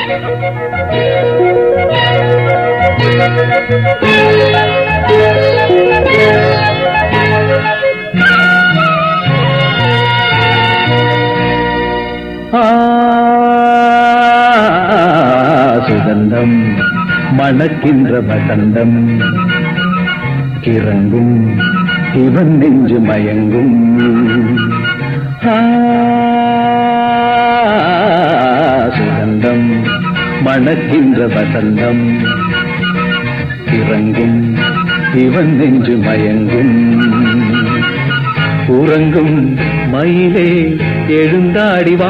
ஆ, சுகந்தம் மணக்கின்ற வசந்தம் கிறங்கும் இவன் நெஞ்சு மயங்கும் ஆ, சுகந்தம் மணக்கின்ற வசந்தம் கிறங்கும் இவன் நெஞ்சு மயங்கும் உறங்கும் மயிலே எழுந்தாடி வா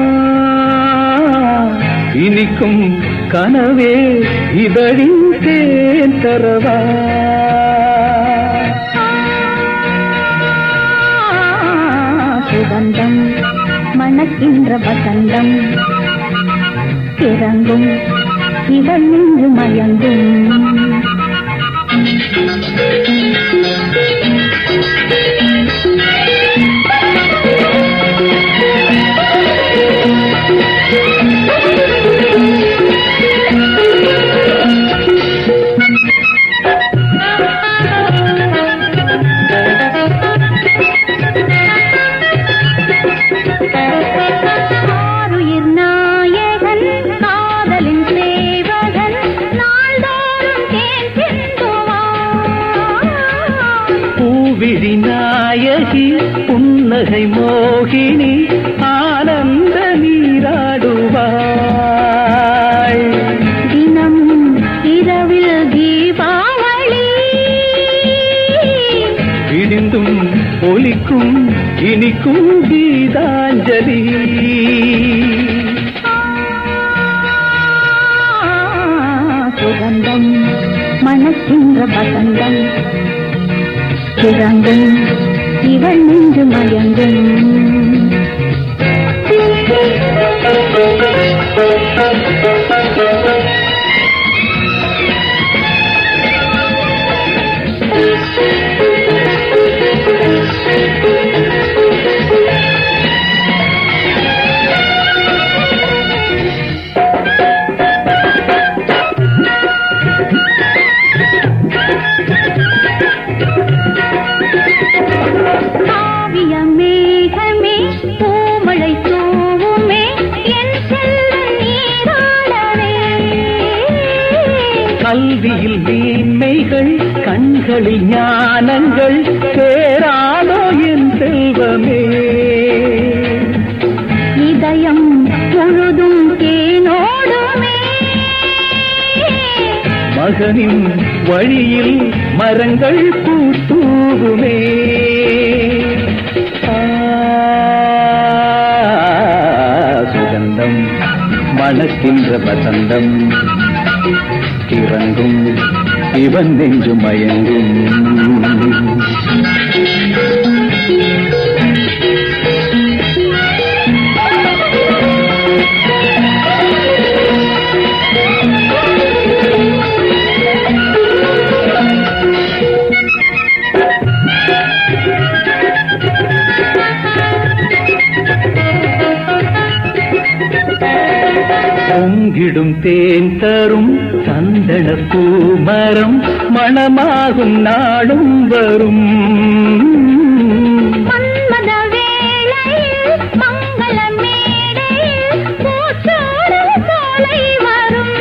இனிக்கும் கனவே இதழின் தேன் தரவா சுகந்தம் மணக்கின்ற வசந்தம் கிறங்கும் இவள் நின்று மயங்கும் ஆருயிர் நாயகன் காதலின் சேவகன் நாள்தோறும் தேன் சிந்துவான் பூவிழி நாயகி புன்னகை மோகினி ஆனந்த நீராடுவாய் தினம் இரவில் தீபாவளி விடிந்தும் ஒலிக்கும் இனிக்கும் கீதாஞ்சலி சுகந்தம் மணக்கின்ற வசந்தம் கிறங்கும் இவள் நின்று மயங்கும் காவிய மேகமே பூமழை தூவுமே என் செல்வன் நீராடவே கல்வியில் மேன்மைகள் கண்களில் ஞானங்கள் சேராதோ என் செல்வமே இதயம் முழுதும் தேனோடுமே மகனின் வழியில் மரங்கள் பூத்தூவுமே ஆ, சுகந்தம் மணக்கின்ற வசந்தம் கிறங்கும் இவன் நெஞ்சு மயங்கும் பொங்கிடும் தேன் தரும் சந்தன பூமரம் மணமாகும் நாடும் வரும் மன்மத வேளையில் மங்கள மேடையில் பூச்சோடும் சோலை வரும்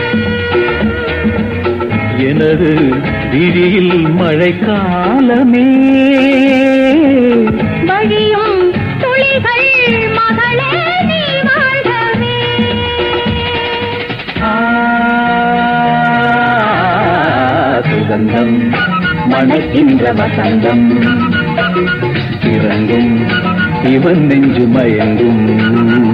எனது விழியில் மழைக்காலமே வழியும் துளிகள் மகளே நீ வாழ்கவே ஆ, சுகந்தம் மணக்கின்ற வசந்தம் இறங்கும் இவன் நெஞ்சு மயங்கும்